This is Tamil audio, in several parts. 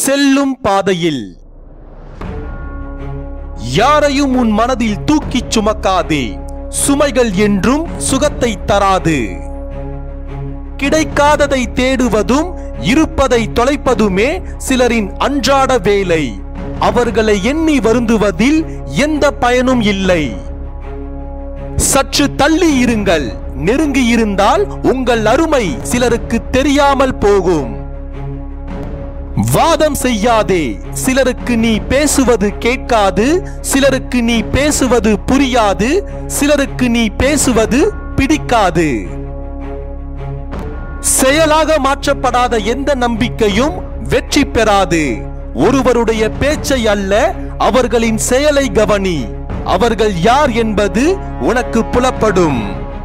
செல்லும் பாதையில் யாரையும் உன் மனதில் தூக்கிச் சுமக்காதே சுமைகள் என்றும் சுகத்தை தராது கிடைக்காததை தேடுவதும் இருப்பதை தொலைப்பதுமே சிலரின் அன்றாட வேலை அவர்களை எண்ணி வருந்துவதில் எந்த பயனும் இல்லை சற்று தள்ளி இருங்கள் நெருங்கி இருந்தால் உங்கள் அருமை சிலருக்கு தெரியாமல் போகும் வாதம் செய்யாதே சிலருக்கு நீ பேசுவது கேட்காது சிலருக்கு நீ பேசுவது புரியாது சிலருக்கு நீ பேசுவது பிடிக்காது செயலாக மாற்றப்படாத எந்த நம்பிக்கையும் வெற்றி பெறாது ஒருவருடைய பேச்சை அல்ல அவர்களின் செயலை கவனி அவர்கள் யார் என்பது உனக்கு புலப்படும்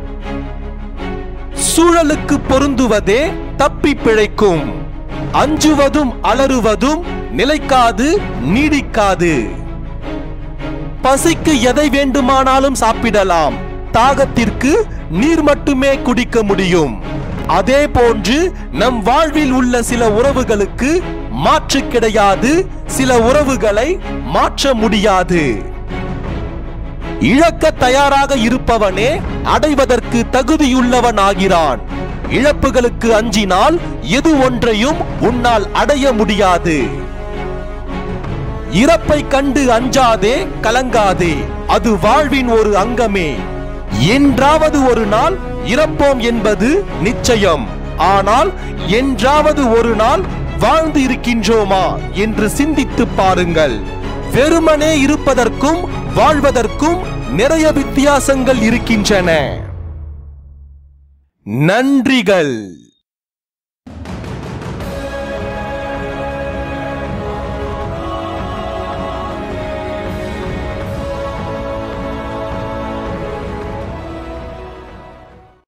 சூழலுக்கு பொருந்துவதே தப்பி பிழைக்கும் அஞ்சுவதும் அலறுவதும் நிலைக்காது நீடிக்காது பசிக்கு எதை வேண்டுமானாலும் சாப்பிடலாம் தாகத்திற்கு நீர் மட்டுமே குடிக்க முடியும் அதே போன்று நம் வாழ்வில் உள்ள சில உறவுகளுக்கு மாற்று கிடையாது சில உறவுகளை மாற்ற முடியாது இழக்க தயாராக இருப்பவனே அடைவதற்கு தகுதியுள்ளவன் ஆகிறான் இழப்புகளுக்கு அஞ்சினால் எது ஒன்றையும் உன்னால் அடைய முடியாது இறப்பை கண்டு அஞ்சாதே கலங்காதே அது வாழ்வின் ஒரு அங்கமே என்றாவது ஒரு நாள் இறப்போம் என்பது நிச்சயம் ஆனால் என்றாவது ஒரு நாள் வாழ்ந்து இருக்கின்றோமா என்று சிந்தித்து பாருங்கள் வெறுமனே இருப்பதற்கும் வாழ்வதற்கும் நிறைய வித்தியாசங்கள் இருக்கின்றன நன்றிகள்